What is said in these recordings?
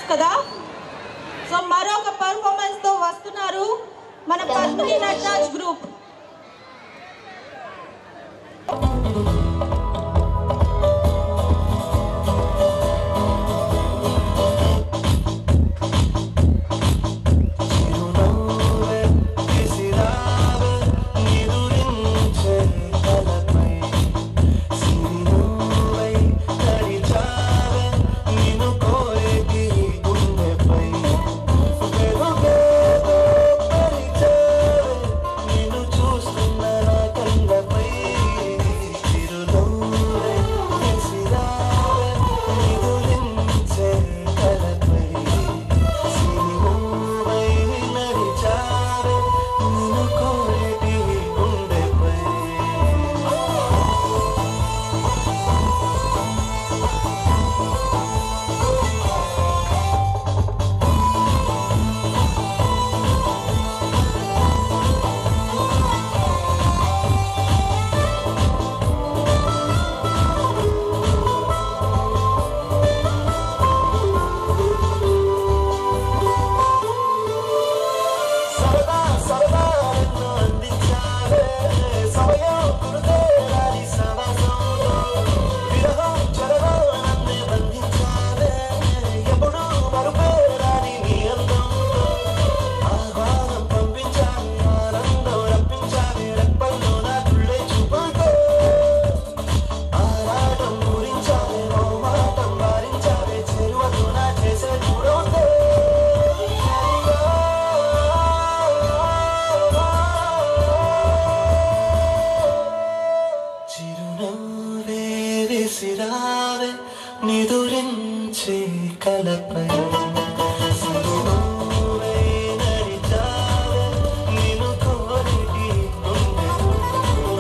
కదా సో మరొక పర్ఫార్మెన్స్ తో వస్తున్నారు మన పద్మిని నటరాజ్ గ్రూప్ చిరునవ్వే విసిరావే నిదురించే కలపై సిరినువ్వై నడిచావే నిన్ను కోరేటి గుండెపై వెలుగేదో పరిచావే నిన్ను చూస్తున్న నా కళ్ళపై చిరునవ్వే విసిరావే నిదురించే కలపై సిరినువ్వై నడిచావే నిన్ను కోరేటి గుండెపై సరదా సరదా నన్ను అందించావే సమయం కురుదేరాలి సవసంలో విరహం చెరలో నన్ను బంధించావే ఎప్పుడు మరుపేరాని నీ అందంలో ఆహ్వానం పంపించాలి ఆనందం రప్పించాలి రెప్పల్లో నా తుళ్ళే చూపుతో ఆరాటం పూరించాలి మౌమాటం వారించాలి చెరువతో నా చేసే దూరంతో చిరునవ్వే విసిరావే నిదురించే కలపై సిరునవ్వే నడిచావే నిన్ను కోరిటి గుండెపై.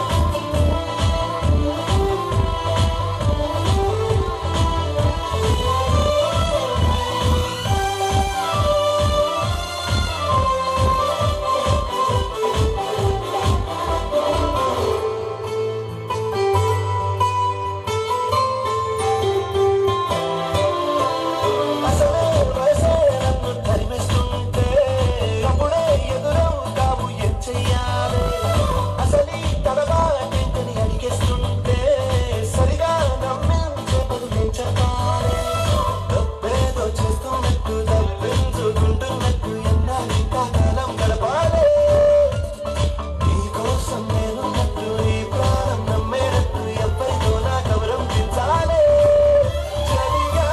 అసలే వయసే నన్ను తరిమేస్తుంటే అప్పుడే ఎదురవుతావు ఏం చెయ్యాలి అసలీ తడబాటేంటని అడిగేస్తుంటే సరిగా నమ్మించే బదులేం చెప్పాలి తప్పేదో చేస్తున్నట్టు తప్పించుకుంటున్నట్టు ఎన్నాళ్ళు ఇంకా కాలం గడపాలి నీకోసం నేనున్నట్టు ఈ ప్రాణం నమ్మేటట్టు ఎవరితో నా కవరం పెంచాలి చలిగా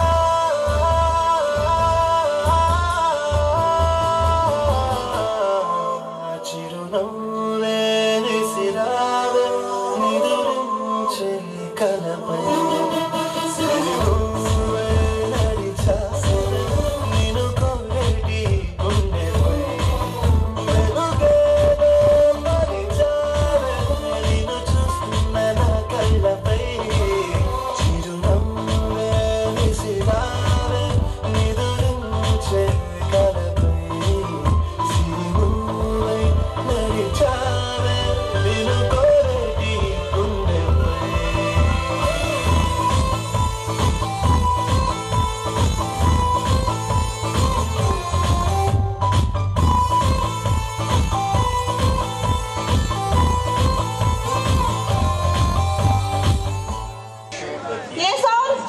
చిరునవ్వే విసిరావే నిదురించే కలపై సిరినవ్వే నడిచావే నిన్ను కోరేటి గుండెపై వెలుగేదో మరిచావే నిన్ను చూస్తున్న నా కళ్ళపై చిరునవ్వే విసిరావే నిదురించే కలపై సిరిమువై నడిచావే నిన్ను కోరేటి గుండెపై ఏ సాంగ్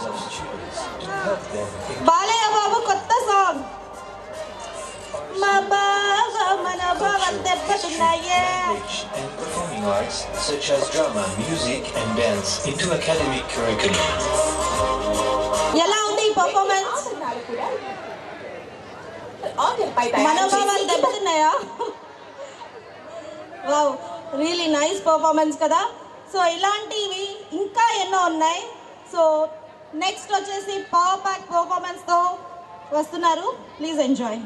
బాలయ్య బాబు కొత్త సాంగ్ మా బావ మన భావం దెబ్బతున్నాయే Language and performing arts such as drama, music, and dance into academic curriculum. ఎలా ఉంది ఈ పర్ఫార్మెన్స్ మనోభావాలు దెబ్బతిన్నాయా వావ్ రియలీ నైస్ పర్ఫార్మెన్స్ కదా సో ఇలాంటివి ఇంకా ఎన్నో ఉన్నాయి సో నెక్స్ట్ వచ్చేసి పవర్ ప్యాక్ పర్ఫార్మెన్స్తో వస్తున్నారు ప్లీజ్ ఎంజాయ్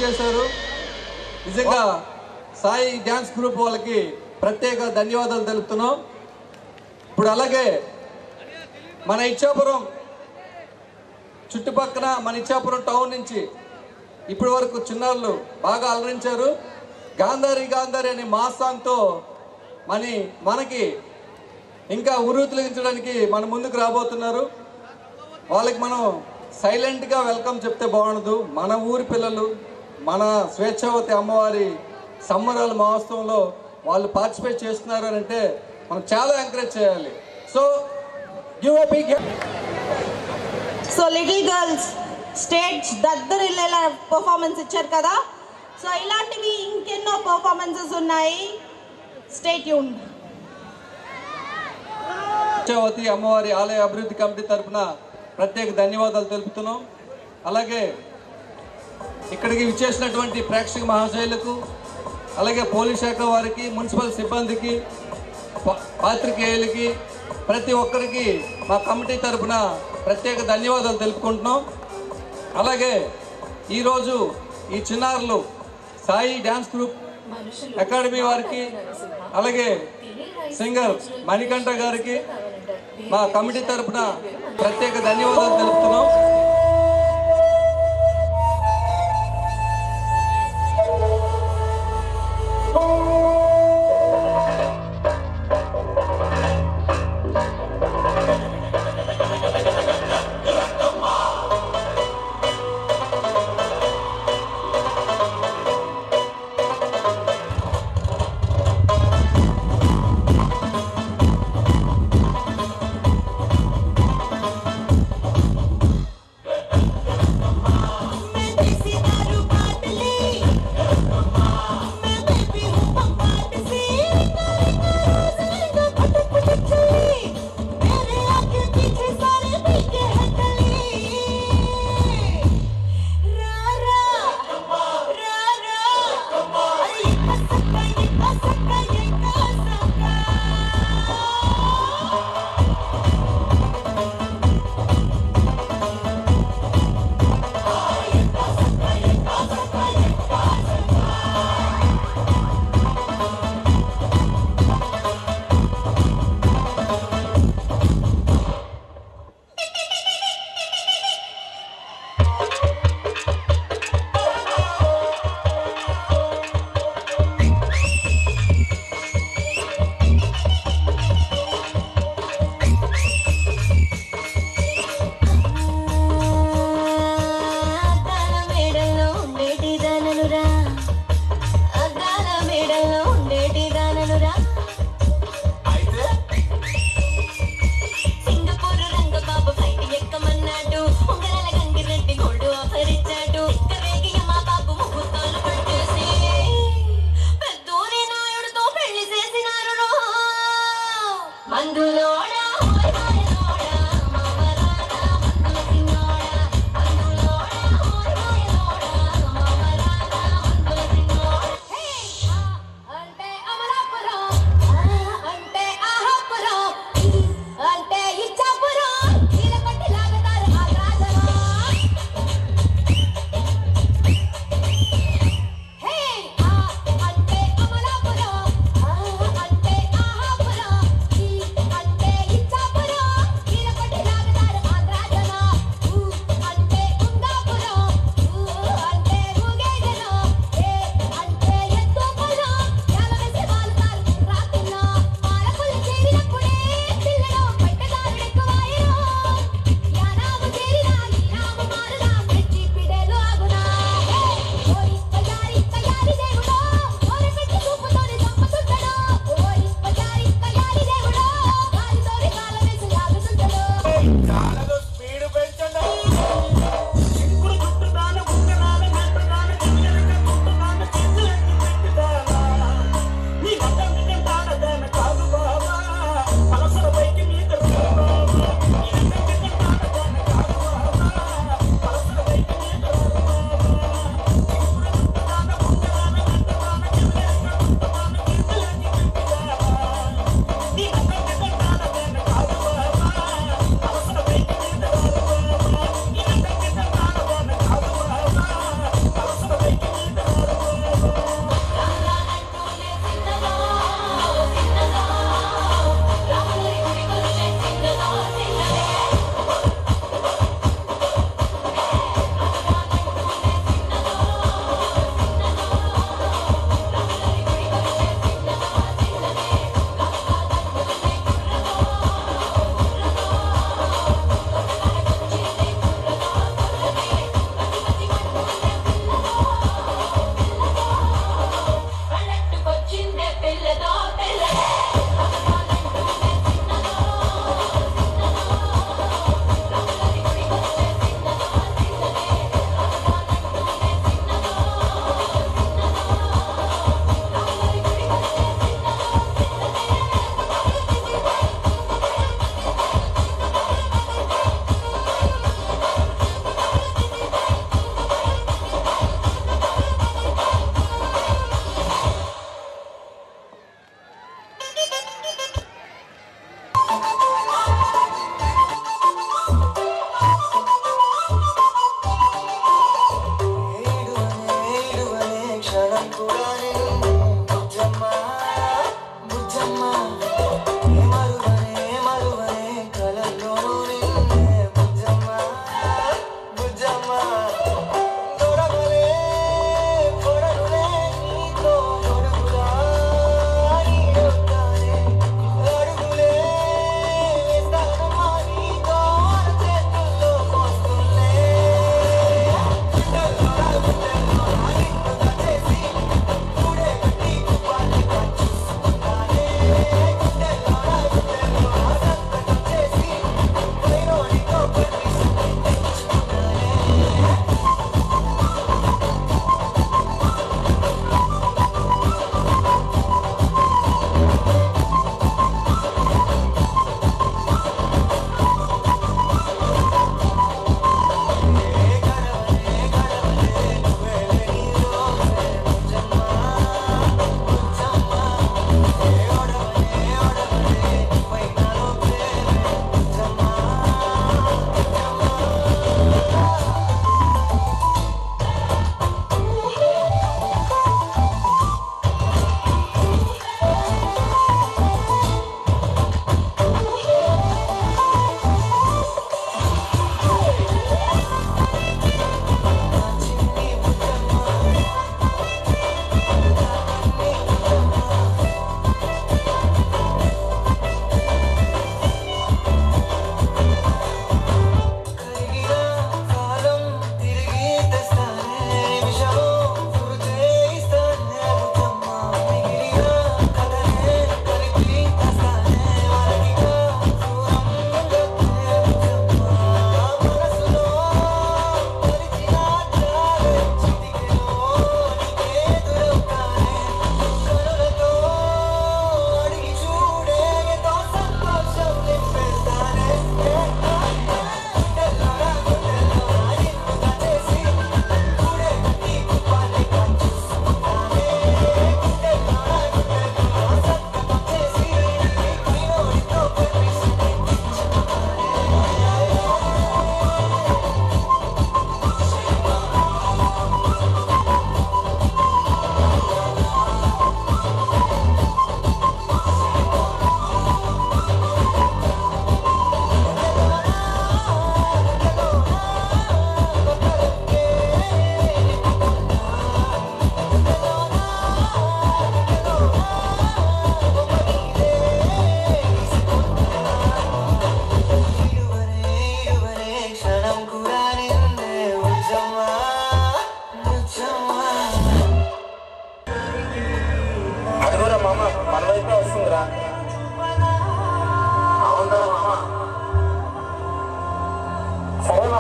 చేశారు నిజంగా సాయి డ్యాన్స్ గ్రూప్ వాళ్ళకి ప్రత్యేక ధన్యవాదాలు తెలుపుతున్నాం ఇప్పుడు అలాగే మన ఇచ్చాపురం చుట్టుపక్కల మన ఇచ్చాపురం టౌన్ నుంచి ఇప్పటి వరకు చిన్నారులు బాగా అలరించారు గాంధారి గాంధారి అనే మా సాంగ్తో మని మనకి ఇంకా ఉర్రూతులించడానికి మన ముందుకు రాబోతున్నారు వాళ్ళకి మనం సైలెంట్గా వెల్కమ్ చెప్తే బాగుండదు మన ఊరి పిల్లలు మన స్వేచ్ఛావతి అమ్మవారి సంబరాల మహోత్సవంలో వాళ్ళు పార్టిసిపేట్ చేస్తున్నారు అని అంటే మనం చాలా ఎంకరేజ్ చేయాలి so give a big so little girls stage దద్దరిల్లేలా పర్ఫార్మెన్స్ ఇచ్చారు కదా సో ఇలాంటివి ఇంకెన్నో పర్ఫార్మెన్సెస్ ఉన్నాయి స్టేట్ యూన్ స్వేచ్ఛావతి అమ్మవారి ఆలయ అభివృద్ధి కమిటీ తరపున ప్రత్యేక ధన్యవాదాలు తెలుపుతున్నాం అలాగే ఇక్కడికి విచ్చేసినటువంటి ప్రేక్షక మహాశైలకు అలాగే పోలీస్ శాఖ వారికి మున్సిపల్ సిబ్బందికి పా- పాత్రికేయులకి ప్రతి ఒక్కరికి మా కమిటీ తరపున ప్రత్యేక ధన్యవాదాలు తెలుపుకుంటున్నాం అలాగే ఈరోజు ఈ చిన్నారులు సాయి డ్యాన్స్ గ్రూప్ అకాడమీ వారికి అలాగే సింగర్ మణికంఠ గారికి మా కమిటీ తరపున ప్రత్యేక ధన్యవాదాలు తెలుపుతున్నాం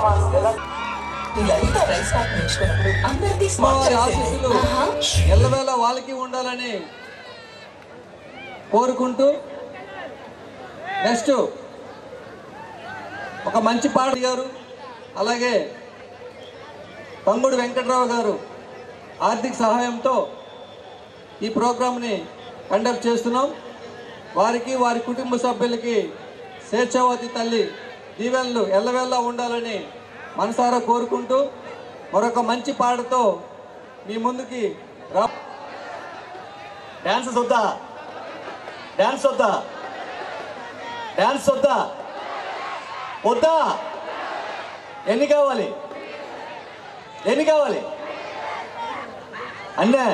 పర్ఫార్మెన్స్ ఎలా లలిత రైస్ బ్యాగ్ నేర్చుకున్నప్పుడు అందరికీ స్మార్ట్ వారి చేసేది. ఆశీస్సులు ఆహా. ఎల్లవేళ వాళ్ళకి ఉండాలని కోరుకుంటూ నెక్స్ట్ ఒక మంచి పాట గారు అలాగే తమ్ముడు వెంకట్రావు గారు ఆర్థిక సహాయంతో ఈ ప్రోగ్రామ్ని కండక్ట్ చేస్తున్నాం వారికి వారి కుటుంబ సభ్యులకి స్వేచ్ఛావతి తల్లి దీవెనలు ఎల్లవెల్లా ఉండాలని మనసారా కోరుకుంటూ మరొక మంచి పాటతో మీ ముందుకి రా డాన్స్ వద్దా డాన్స్ వద్దా డాన్స్ వద్దా వద్దా ఎన్ని కావాలి ఎన్ని కావాలి అన్నే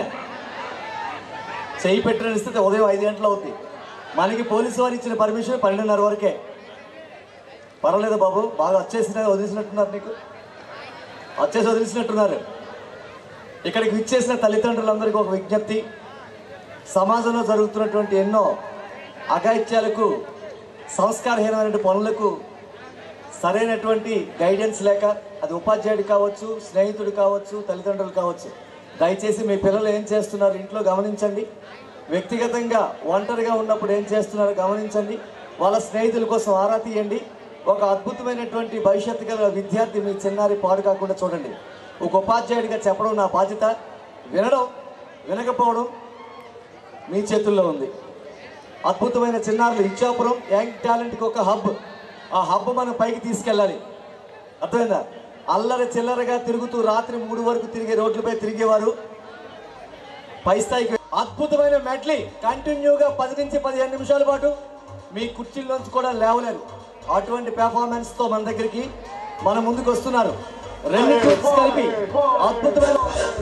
చేయి పెట్టిన ఇస్తే ఉదయం ఐదు గంటలు అవుతుంది మనకి పోలీసు వారు ఇచ్చిన పర్మిషన్ పన్నెండున్నర వరకే పర్వాలేదు బాబు బాగా వచ్చేసిన వదిలిసినట్టున్నారు నీకు వచ్చేసి వదిలిసినట్టున్నారు ఇక్కడికి విచ్చేసిన తల్లిదండ్రులందరికీ ఒక విజ్ఞప్తి సమాజంలో జరుగుతున్నటువంటి ఎన్నో అఘాయిత్యాలకు సంస్కారహీనమైన పనులకు సరైనటువంటి గైడెన్స్ లేక అది ఉపాధ్యాయుడు కావచ్చు స్నేహితుడు కావచ్చు తల్లిదండ్రులు కావచ్చు దయచేసి మీ పిల్లలు ఏం చేస్తున్నారు ఇంట్లో గమనించండి వ్యక్తిగతంగా ఒంటరిగా ఉన్నప్పుడు ఏం చేస్తున్నారో గమనించండి వాళ్ళ స్నేహితుల కోసం ఆరా తీయండి ఒక అద్భుతమైనటువంటి భవిష్యత్తు గల విద్యార్థి మీ చిన్నారి పాడు కాకుండా చూడండి ఒక ఉపాధ్యాయుడిగా చెప్పడం నా బాధ్యత వినడం వినకపోవడం మీ చేతుల్లో ఉంది అద్భుతమైన చిన్నారులు ఇచ్చాపురం యంగ్ టాలెంట్కి ఒక హబ్ ఆ హబ్ మనం పైకి తీసుకెళ్ళాలి అర్థమైందా అల్లరి చిల్లరగా తిరుగుతూ రాత్రి మూడు వరకు తిరిగే రోడ్లపై తిరిగేవారు పై స్థాయికి అద్భుతమైన మెడ్లీ కంటిన్యూగా పది నుంచి పదిహేను నిమిషాల పాటు మీ కుర్చీల్లోంచి కూడా లేవలేరు అటువంటి పెర్ఫార్మెన్స్ తో మన దగ్గరికి మన ముందుకు వస్తున్నారు రెండు ట్రిప్స్ కలిపి అద్భుతమైన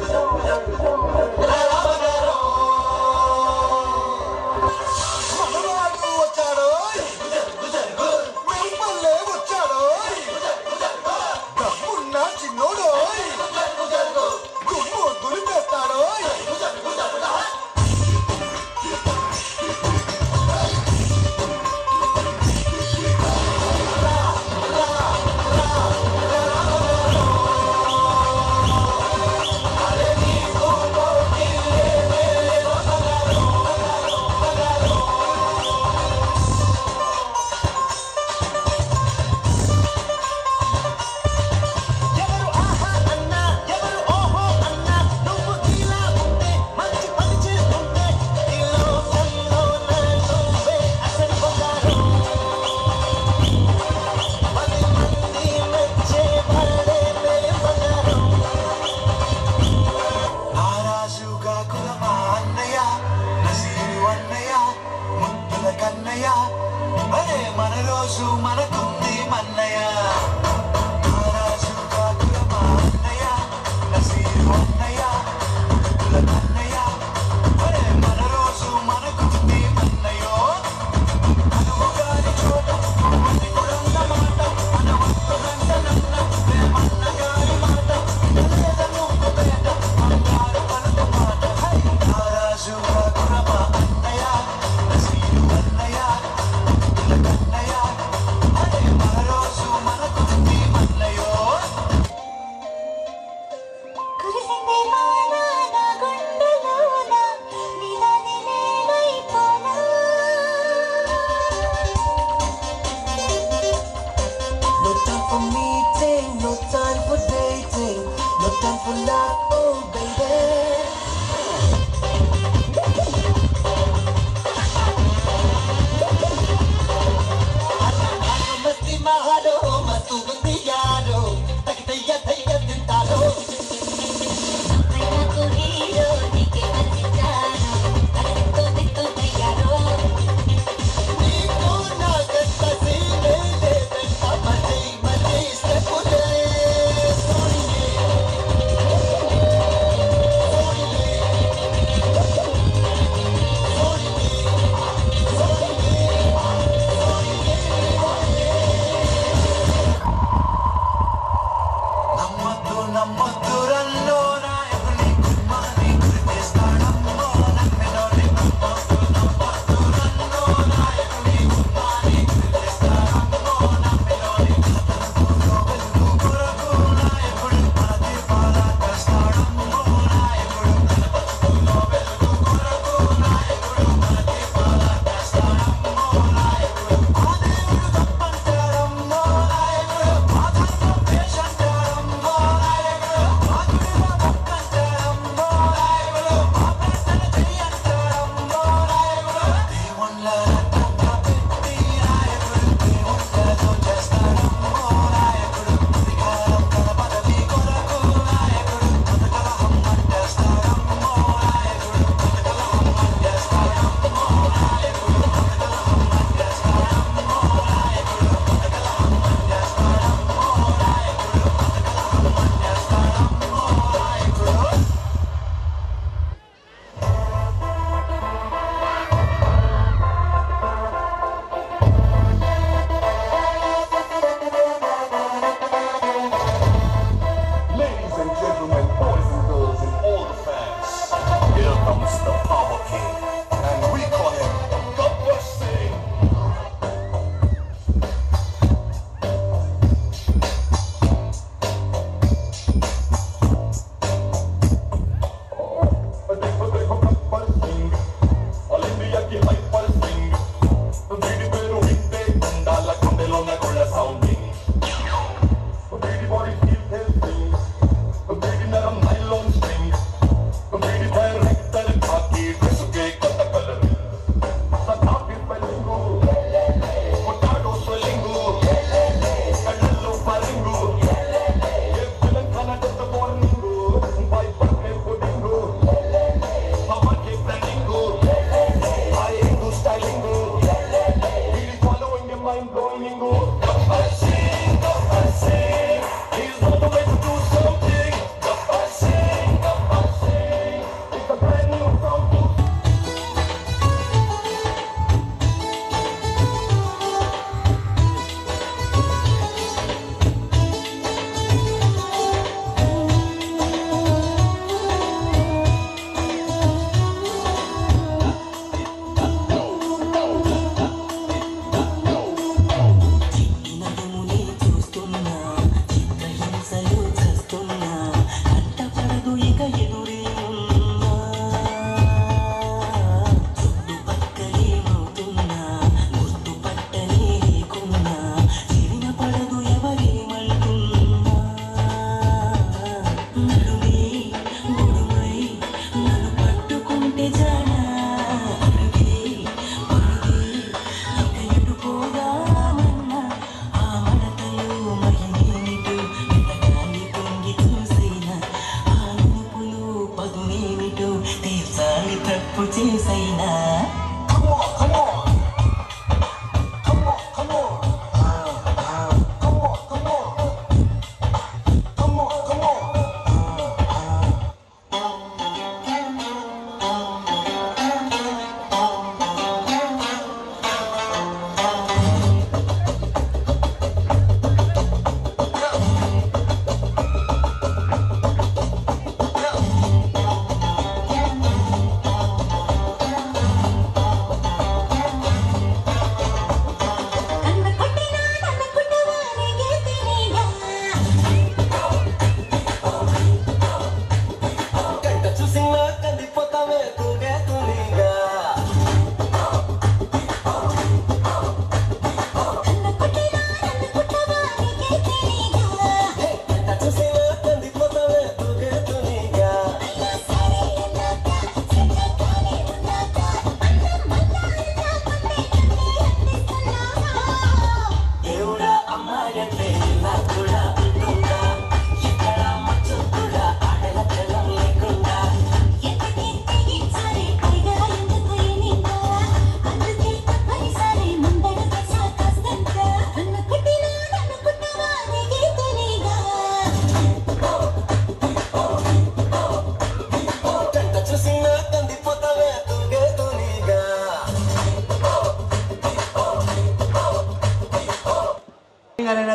మనవాడు వచ్చాడో మిమ్మల్నే వచ్చాడో డబ్బున్న చిన్నోడో దుమ్ము దులిపేస్తాడో నీ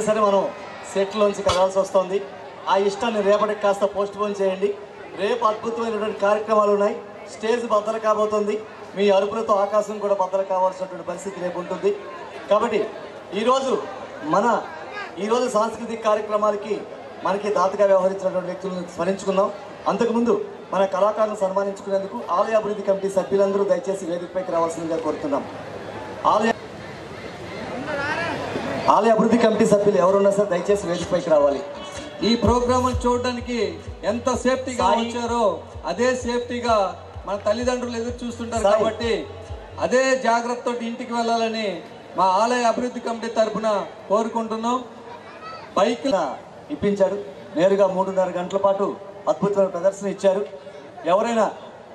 సరే మనం సెట్లోంచి కదలాల్సి వస్తుంది ఆ ఇష్టాన్ని రేపటికి కాస్త పోస్ట్ పోన్ చేయండి రేపు అద్భుతమైనటువంటి కార్యక్రమాలు ఉన్నాయి స్టేజ్ బద్దలు కాబోతుంది మీ అరుపులతో ఆకాశం కూడా బద్దలు కావాల్సినటువంటి పరిస్థితి రేపు ఉంటుంది కాబట్టి ఈరోజు మన ఈరోజు సాంస్కృతిక కార్యక్రమాలకి మనకి దాతగా వ్యవహరించినటువంటి వ్యక్తులను స్మరించుకుందాం అంతకుముందు మన కళాకారులను సన్మానించుకునేందుకు ఆలయ అభివృద్ధి కమిటీ సభ్యులందరూ దయచేసి వేదికపైకి రావాల్సిందిగా కోరుతున్నాం ఆలయ ఆలయ అభివృద్ధి కమిటీ సభ్యులు ఎవరున్నా సరే దయచేసి వేదికపైకి రావాలి ఈ ప్రోగ్రామ్ చూడడానికి ఎంత సేఫ్టీగా సాయి. వచ్చారో అదే సేఫ్టీగా మన తల్లిదండ్రులు ఎదురు చూస్తుంటారు సాయి. కాబట్టి అదే జాగ్రత్తతో ఇంటికి వెళ్ళాలని మా ఆలయ అభివృద్ధి కమిటీ తరపున కోరుకుంటున్నాం బైక్ ఇప్పించాడు నేరుగా మూడున్నర గంటల పాటు అద్భుతమైన ప్రదర్శన ఇచ్చారు ఎవరైనా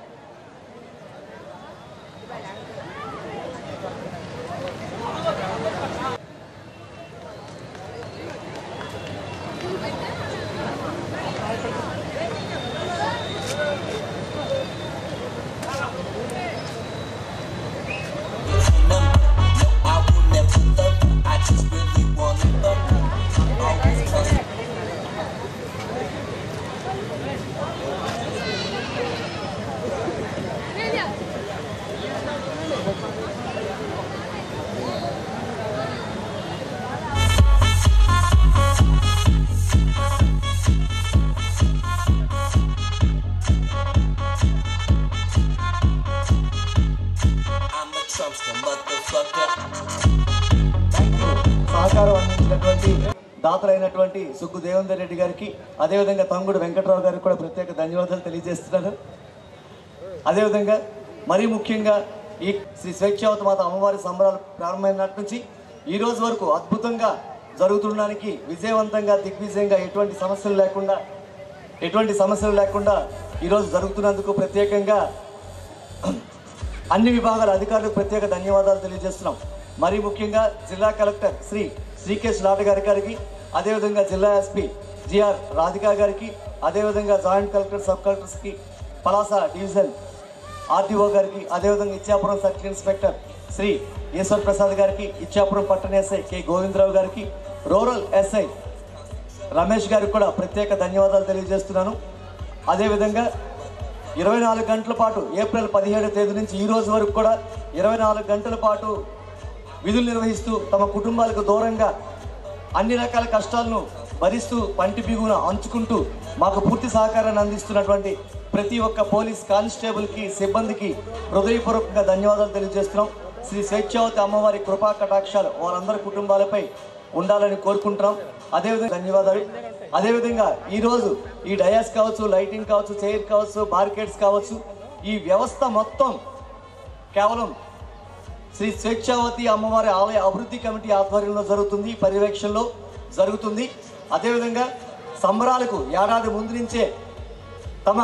I'm a Trumpster, motherfucker. సహకారం అందించినటువంటి దాతలైనటువంటి సుగ్గు దేవేందర్ రెడ్డి గారికి అదేవిధంగా తమ్ముడు వెంకట్రావు గారికి కూడా ప్రత్యేక ధన్యవాదాలు తెలియజేస్తున్నాను అదేవిధంగా మరీ ముఖ్యంగా ఈ శ్రీ స్వేచ్ఛావత మాత అమ్మవారి సంబరాలు ప్రారంభమైనటి నుంచి ఈ రోజు వరకు అద్భుతంగా జరుగుతుండడానికి విజయవంతంగా దిగ్విజయంగా ఎటువంటి సమస్యలు లేకుండా ఎటువంటి సమస్యలు లేకుండా ఈరోజు జరుగుతున్నందుకు ప్రత్యేకంగా అన్ని విభాగాల అధికారులకు ప్రత్యేక ధన్యవాదాలు తెలియజేస్తున్నాం మరీ ముఖ్యంగా జిల్లా కలెక్టర్ శ్రీ శ్రీకేష్ లాట గారి గారికి అదేవిధంగా జిల్లా ఎస్పీ జిఆర్ రాధికా గారికి అదేవిధంగా జాయింట్ కలెక్టర్ సబ్ కలెక్టర్స్కి పలాస డివిజన్ ఆర్టీఓ గారికి అదేవిధంగా ఇచ్చాపురం సర్కిల్ ఇన్స్పెక్టర్ శ్రీ ఈశ్వర్ ప్రసాద్ గారికి ఇచ్చాపురం పట్టణ ఎస్ఐ కె గోవిందరావు గారికి రూరల్ ఎస్ఐ రమేష్ గారికి కూడా ప్రత్యేక ధన్యవాదాలు తెలియజేస్తున్నాను అదేవిధంగా ఇరవై నాలుగు గంటల పాటు ఏప్రిల్ పదిహేడవ తేదీ నుంచి ఈ రోజు వరకు కూడా ఇరవై నాలుగు గంటల పాటు విధులు నిర్వహిస్తూ తమ కుటుంబాలకు దూరంగా అన్ని రకాల కష్టాలను భరిస్తూ పంటి బిగున అంచుకుంటూ మాకు పూర్తి సహకారాన్ని అందిస్తున్నటువంటి ప్రతి ఒక్క పోలీస్ కానిస్టేబుల్కి సిబ్బందికి హృదయపూర్వకంగా ధన్యవాదాలు తెలియజేస్తున్నాం శ్రీ స్వేచ్ఛావతి అమ్మవారి కృపా కటాక్షాలు వారందరి కుటుంబాలపై ఉండాలని కోరుకుంటున్నాం అదేవిధంగా ధన్యవాదాలు అదేవిధంగా ఈరోజు ఈ డయాస్ కావచ్చు లైటింగ్ కావచ్చు చైర్ కావచ్చు బార్కెట్స్ కావచ్చు ఈ వ్యవస్థ మొత్తం కేవలం శ్రీ స్వేచ్ఛావతి అమ్మవారి ఆలయ అభివృద్ధి కమిటీ ఆధ్వర్యంలో జరుగుతుంది పర్యవేక్షణలో జరుగుతుంది అదేవిధంగా సంబరాలకు ఏడాది ముందు నుంచే తమ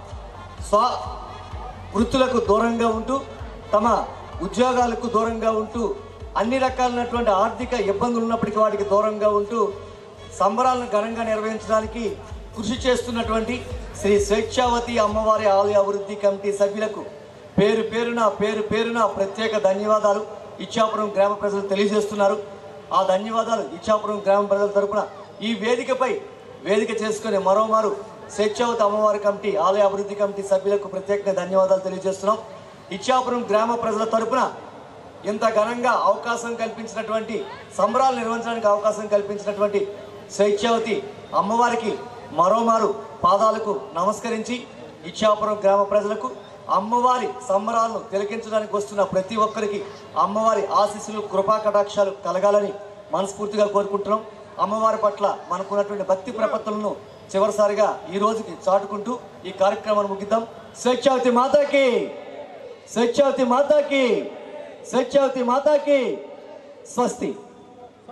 స్వ వృత్తులకు దూరంగా ఉంటూ తమ ఉద్యోగాలకు దూరంగా ఉంటూ అన్ని రకాలైనటువంటి ఆర్థిక ఇబ్బందులు ఉన్నప్పటికీ వాటికి దూరంగా ఉంటూ సంబరాలను ఘనంగా నిర్వహించడానికి కృషి చేస్తున్నటువంటి శ్రీ స్వేచ్ఛావతి అమ్మవారి ఆలయ అభివృద్ధి కమిటీ సభ్యులకు పేరు పేరున పేరు పేరున ప్రత్యేక ధన్యవాదాలు ఇచ్చాపురం గ్రామ ప్రజలు తెలియజేస్తున్నారు ఆ ధన్యవాదాలు ఇచ్చాపురం గ్రామ ప్రజల తరపున ఈ వేదికపై వేదిక చేసుకుని మరోమారు స్వేచ్ఛావతి అమ్మవారి కమిటీ ఆలయ అభివృద్ధి కమిటీ సభ్యులకు ప్రత్యేకంగా ధన్యవాదాలు తెలియజేస్తున్నాం ఇచ్చాపురం గ్రామ ప్రజల తరపున ఇంత ఘనంగా అవకాశం కల్పించినటువంటి సంబరాలు నిర్వహించడానికి అవకాశం కల్పించినటువంటి స్వేచ్ఛావతి అమ్మవారికి మరోమారు పాదాలకు నమస్కరించి ఇచ్చాపురం గ్రామ ప్రజలకు అమ్మవారి సంబరాలను తిలకించడానికి వస్తున్న ప్రతి ఒక్కరికి అమ్మవారి ఆశీస్సులు కృపా కటాక్షాలు కలగాలని మనస్ఫూర్తిగా కోరుకుంటున్నాం అమ్మవారి పట్ల మనకున్నటువంటి భక్తి ప్రపత్తులను చివరిసారిగా ఈ రోజుకి చాటుకుంటూ ఈ కార్యక్రమాన్ని ముగిద్దాం స్వేచ్ఛావతి మాతాకి స్వేచ్ఛావతి మాతాకి స్వేచ్ఛావతి మాతాకి స్వస్తి